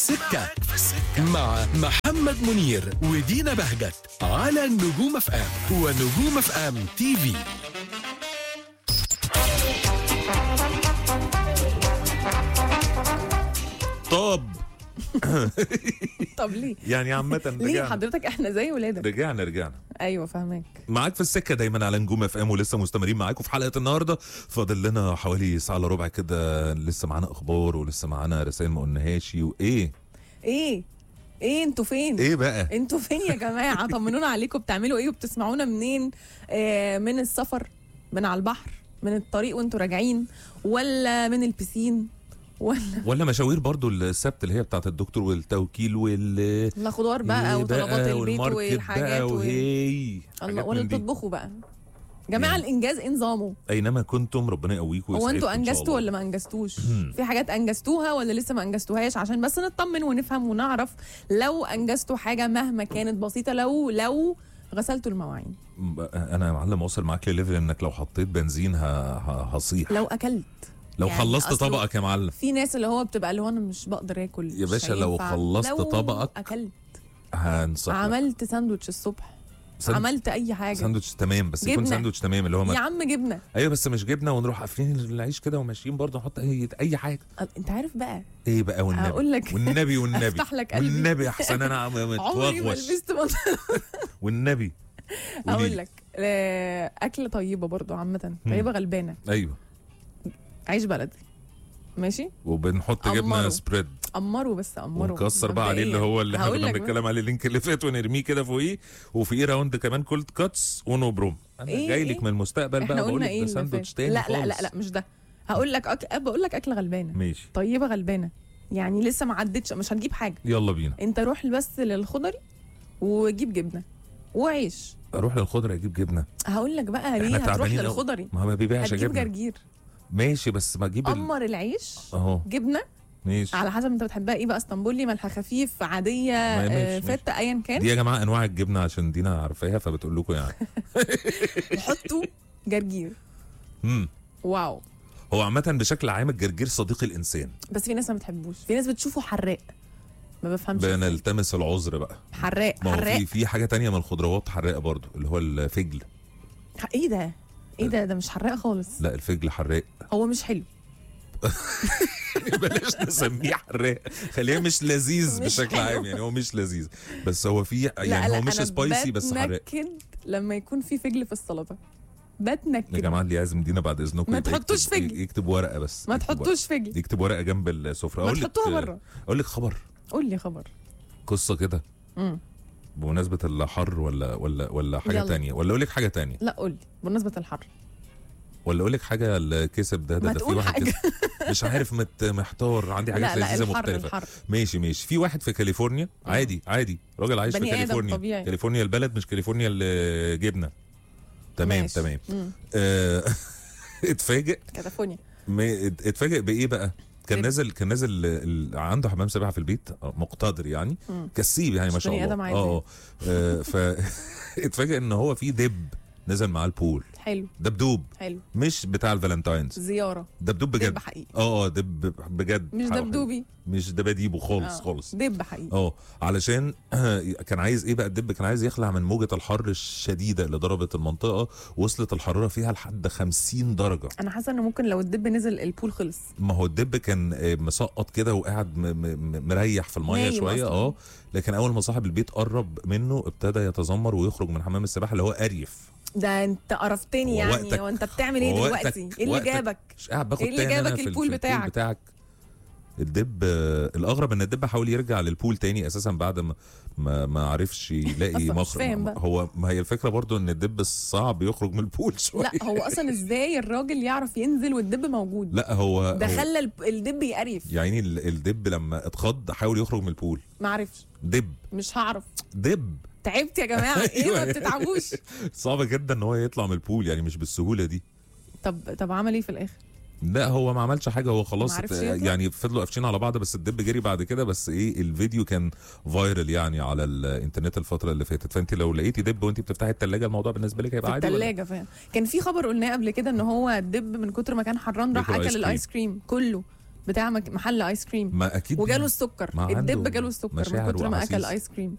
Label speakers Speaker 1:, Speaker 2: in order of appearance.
Speaker 1: السكة مع محمد منير ودينا بهجت على نجوم اف ام ونجوم اف ام تي في
Speaker 2: طب
Speaker 3: طب ليه؟
Speaker 2: يعني عامة
Speaker 3: ليه
Speaker 2: رجعنا
Speaker 3: حضرتك احنا زي ولادك
Speaker 2: رجعنا رجعنا
Speaker 3: ايوه فاهمك
Speaker 2: معاك في السكة دايما على نجوم اف ام ولسه مستمرين معاكم في حلقة النهاردة فاضل لنا حوالي ساعة الا ربع كده لسه معانا اخبار ولسه معانا رسائل ما قلناهاش وايه
Speaker 3: ايه ايه انتوا فين
Speaker 2: ايه بقى
Speaker 3: انتوا فين يا جماعه طمنونا عليكم بتعملوا ايه وبتسمعونا منين آه من السفر من على البحر من الطريق وانتوا راجعين ولا من البسين ولا
Speaker 2: ولا مشاوير برضو السبت اللي هي بتاعت الدكتور والتوكيل وال
Speaker 3: لا خضار
Speaker 2: إيه
Speaker 3: بقى وطلبات البيت
Speaker 2: والماركت
Speaker 3: والحاجات
Speaker 2: بقى
Speaker 3: و...
Speaker 2: وهي
Speaker 3: الله
Speaker 2: حاجات
Speaker 3: ولا
Speaker 2: من دي.
Speaker 3: بتطبخوا بقى جماعه
Speaker 2: يعني.
Speaker 3: الانجاز ايه نظامه
Speaker 2: اينما كنتم ربنا يقويكم
Speaker 3: هو
Speaker 2: ويسعدكم
Speaker 3: انتوا
Speaker 2: إن شاء
Speaker 3: انجزتوا
Speaker 2: الله.
Speaker 3: ولا ما انجزتوش في حاجات انجزتوها ولا لسه ما انجزتوهاش عشان بس نطمن ونفهم ونعرف لو انجزتوا حاجه مهما كانت بسيطه لو لو غسلتوا المواعين
Speaker 2: انا يا معلم واصل معاك لليفل انك لو حطيت بنزين ه... ه... هصيح
Speaker 3: لو اكلت
Speaker 2: لو
Speaker 3: يعني
Speaker 2: خلصت
Speaker 3: أصله-
Speaker 2: طبقك يا معلم
Speaker 3: في ناس اللي هو بتبقى اللي هو انا مش بقدر اكل
Speaker 2: يا
Speaker 3: مش
Speaker 2: باشا لو
Speaker 3: هينفع.
Speaker 2: خلصت
Speaker 3: لو
Speaker 2: طبقك
Speaker 3: اكلت
Speaker 2: هنصح لك.
Speaker 3: عملت ساندوتش الصبح
Speaker 2: ساند-
Speaker 3: عملت اي حاجه
Speaker 2: ساندوتش تمام بس يكون
Speaker 3: جبنة.
Speaker 2: ساندوتش تمام اللي هو
Speaker 3: يا
Speaker 2: ما...
Speaker 3: عم جبنه
Speaker 2: ايوه بس مش جبنه ونروح قافلين العيش كده وماشيين برضه نحط اي اي حاجه
Speaker 3: أه، انت عارف بقى
Speaker 2: ايه بقى والنبي
Speaker 3: هقول لك
Speaker 2: والنبي والنبي
Speaker 3: أفتح لك قلبي.
Speaker 2: والنبي احسن انا عم
Speaker 3: عمري ما
Speaker 2: متوغوش
Speaker 3: لبست بنطلون
Speaker 2: والنبي قولي
Speaker 3: هقول
Speaker 2: لي.
Speaker 3: لك آه، اكله طيبه برضو عامه طيبه غلبانه
Speaker 2: ايوه
Speaker 3: عيش بلدي ماشي
Speaker 2: وبنحط جبنه
Speaker 3: أمره.
Speaker 2: سبريد
Speaker 3: قمروا بس قمروا
Speaker 2: ونكسر بقى عليه اللي هو اللي احنا
Speaker 3: هقول
Speaker 2: كنا
Speaker 3: لك بقى.
Speaker 2: بنتكلم عليه اللينك اللي فات ونرميه كده فوقيه وفي راوند كمان كولد كاتس ونو بروم انا
Speaker 3: إيه
Speaker 2: جاي
Speaker 3: إيه؟
Speaker 2: لك من المستقبل
Speaker 3: احنا
Speaker 2: بقى بقول
Speaker 3: قلنا
Speaker 2: لك
Speaker 3: ايه
Speaker 2: ده
Speaker 3: اللي
Speaker 2: ساندوتش
Speaker 3: فات؟
Speaker 2: تاني
Speaker 3: لا لا لا
Speaker 2: خالص.
Speaker 3: لا مش ده هقول لك أك... بقول لك اكله غلبانه
Speaker 2: ماشي
Speaker 3: طيبه غلبانه يعني لسه ما عدتش مش هتجيب حاجه
Speaker 2: يلا بينا
Speaker 3: انت روح بس للخضري وجيب جبنه وعيش
Speaker 2: اروح للخضره اجيب جبنه
Speaker 3: هقول لك بقى
Speaker 2: احنا
Speaker 3: ليه هتروح
Speaker 2: تعبانين أوي.
Speaker 3: للخضري
Speaker 2: ما هو ما بيبيعش
Speaker 3: هتجيب
Speaker 2: جبنه
Speaker 3: جرجير
Speaker 2: ماشي بس ما اجيب ال...
Speaker 3: قمر العيش
Speaker 2: اهو
Speaker 3: جبنه
Speaker 2: ماشي
Speaker 3: على حسب انت بتحبها ايه بقى اسطنبولي ملح خفيف عاديه
Speaker 2: ما- ماشي،
Speaker 3: آه،
Speaker 2: ماشي.
Speaker 3: فته ايا كان
Speaker 2: دي يا جماعه انواع الجبنه عشان دينا عارفاها فبتقول لكم يعني
Speaker 3: حطوا جرجير
Speaker 2: امم
Speaker 3: واو
Speaker 2: هو عامه بشكل عام الجرجير صديق الانسان
Speaker 3: بس في ناس ما بتحبوش في ناس بتشوفه حراق ما بفهمش
Speaker 2: بنلتمس العذر بقى
Speaker 3: حراق
Speaker 2: ما هو
Speaker 3: حراق
Speaker 2: في في حاجه تانية من الخضروات حراقه برضو اللي هو الفجل
Speaker 3: ايه ده ايه ده ده مش حراق خالص
Speaker 2: لا الفجل حراق
Speaker 3: هو مش حلو
Speaker 2: بلاش نسميه حراق خليه مش لذيذ
Speaker 3: مش
Speaker 2: بشكل
Speaker 3: حلو.
Speaker 2: عام يعني هو مش لذيذ بس هو في
Speaker 3: لا
Speaker 2: يعني
Speaker 3: لا
Speaker 2: هو مش
Speaker 3: أنا
Speaker 2: سبايسي بس حراق
Speaker 3: بتنكد لما يكون في فجل في السلطه بتنكد
Speaker 2: يا جماعه اللي يعزم دينا بعد اذنكم
Speaker 3: ما
Speaker 2: يبقى
Speaker 3: تحطوش
Speaker 2: يكتب-
Speaker 3: فجل.
Speaker 2: يكتب ورقه بس
Speaker 3: ما
Speaker 2: يكتب ورقة.
Speaker 3: تحطوش فجل
Speaker 2: يكتب ورقه جنب السفره
Speaker 3: ما
Speaker 2: اقول لك
Speaker 3: تحطوها بره
Speaker 2: اقول لك خبر
Speaker 3: قول لي خبر
Speaker 2: قصه كده
Speaker 3: امم
Speaker 2: بمناسبه الحر ولا ولا ولا حاجه
Speaker 3: يلا.
Speaker 2: تانية ولا اقول لك حاجه تانية
Speaker 3: لا قول لي بالنسبه للحر
Speaker 2: ولا اقول لك حاجه اللي كسب ده ده,
Speaker 3: ما
Speaker 2: ده في
Speaker 3: تقول
Speaker 2: واحد
Speaker 3: حاجة.
Speaker 2: كسب مش عارف مت محتار عندي حاجات
Speaker 3: لا لا
Speaker 2: لذيذه
Speaker 3: الحر
Speaker 2: مختلفه
Speaker 3: الحر
Speaker 2: ماشي ماشي في واحد في كاليفورنيا عادي عادي راجل عايش في
Speaker 3: بني آدم
Speaker 2: كاليفورنيا
Speaker 3: طبيعي.
Speaker 2: كاليفورنيا البلد مش كاليفورنيا اللي جبنه تمام
Speaker 3: ماشي.
Speaker 2: تمام
Speaker 3: مم.
Speaker 2: آه، اتفاجئ
Speaker 3: كاتافونيا
Speaker 2: ما- ات- اتفاجئ بايه بقى كان
Speaker 3: إيه؟
Speaker 2: نازل كان نازل ال- عنده حمام سباحه في البيت آه، مقتدر يعني
Speaker 3: مم.
Speaker 2: كسيب يعني ما
Speaker 3: مش
Speaker 2: شاء
Speaker 3: بني
Speaker 2: الله
Speaker 3: آدم عادي.
Speaker 2: اه اه ف اتفاجئ ان هو في دب نزل معاه البول
Speaker 3: حلو
Speaker 2: دبدوب
Speaker 3: حلو
Speaker 2: مش بتاع الفالنتاينز
Speaker 3: زياره
Speaker 2: دبدوب بجد
Speaker 3: دب حقيقي
Speaker 2: اه اه دب بجد
Speaker 3: مش
Speaker 2: حقيقي.
Speaker 3: دبدوبي
Speaker 2: مش دباديبه خالص
Speaker 3: آه،
Speaker 2: خالص
Speaker 3: دب حقيقي
Speaker 2: اه علشان كان عايز ايه بقى الدب كان عايز يخلع من موجة الحر الشديدة اللي ضربت المنطقة وصلت الحرارة فيها لحد 50 درجة
Speaker 3: انا حاسه انه ممكن لو الدب نزل البول خلص
Speaker 2: ما هو الدب كان آه، مسقط كده وقاعد م- م- مريح في المية
Speaker 3: نايم
Speaker 2: شوية
Speaker 3: أصلاً.
Speaker 2: اه لكن اول ما صاحب البيت قرب منه ابتدى يتذمر ويخرج من حمام السباحة اللي هو قريف
Speaker 3: ده انت قرفتني
Speaker 2: هو
Speaker 3: يعني
Speaker 2: وقتك-
Speaker 3: هو انت بتعمل ايه
Speaker 2: هو
Speaker 3: دلوقتي
Speaker 2: وقتك-
Speaker 3: ايه اللي
Speaker 2: وقتك
Speaker 3: جابك
Speaker 2: مش قاعد باخد
Speaker 3: إيه اللي
Speaker 2: تاني أنا
Speaker 3: جابك
Speaker 2: في ال-
Speaker 3: البول
Speaker 2: في
Speaker 3: بتاعك؟
Speaker 2: بتاعك الدب آه، الاغرب ان الدب حاول يرجع للبول تاني اساسا بعد ما ما, ما عرفش يلاقي
Speaker 3: أصلاً مش
Speaker 2: مخرج
Speaker 3: فاهم بقى.
Speaker 2: هو ما هي الفكره برضو ان الدب صعب يخرج من البول شويه
Speaker 3: لا هو اصلا ازاي الراجل يعرف ينزل والدب موجود
Speaker 2: لا هو
Speaker 3: ده
Speaker 2: هو-
Speaker 3: خلى الب- الدب يقرف
Speaker 2: يا عيني ال- الدب لما اتخض حاول يخرج من البول
Speaker 3: ما عرفش
Speaker 2: دب
Speaker 3: مش هعرف
Speaker 2: دب
Speaker 3: تعبت يا جماعه ايه
Speaker 2: أيوة.
Speaker 3: ما بتتعبوش
Speaker 2: صعب جدا ان هو يطلع من البول يعني مش بالسهوله دي
Speaker 3: طب طب عمل ايه في الاخر
Speaker 2: لا هو ما عملش حاجه هو خلاص
Speaker 3: ما عرفش
Speaker 2: ات-
Speaker 3: يطلع؟
Speaker 2: يعني فضلوا قافشين على بعض بس الدب جري بعد كده بس ايه الفيديو كان فايرل يعني على الانترنت الفتره اللي فاتت فانت لو لقيتي دب وانت بتفتحي الثلاجه الموضوع بالنسبه لك هيبقى
Speaker 3: في
Speaker 2: عادي ولا؟
Speaker 3: الثلاجه فاهم كان في خبر قلناه قبل كده ان هو الدب من كتر ما كان حران راح
Speaker 2: بياكل
Speaker 3: اكل
Speaker 2: آيس كريم.
Speaker 3: الايس كريم كله بتاع مك- محل ايس كريم
Speaker 2: ما اكيد
Speaker 3: وجاله السكر
Speaker 2: ما عنده
Speaker 3: الدب جاله السكر من
Speaker 2: مشاعر
Speaker 3: كتر ما اكل
Speaker 2: وأحاسيس.
Speaker 3: ايس كريم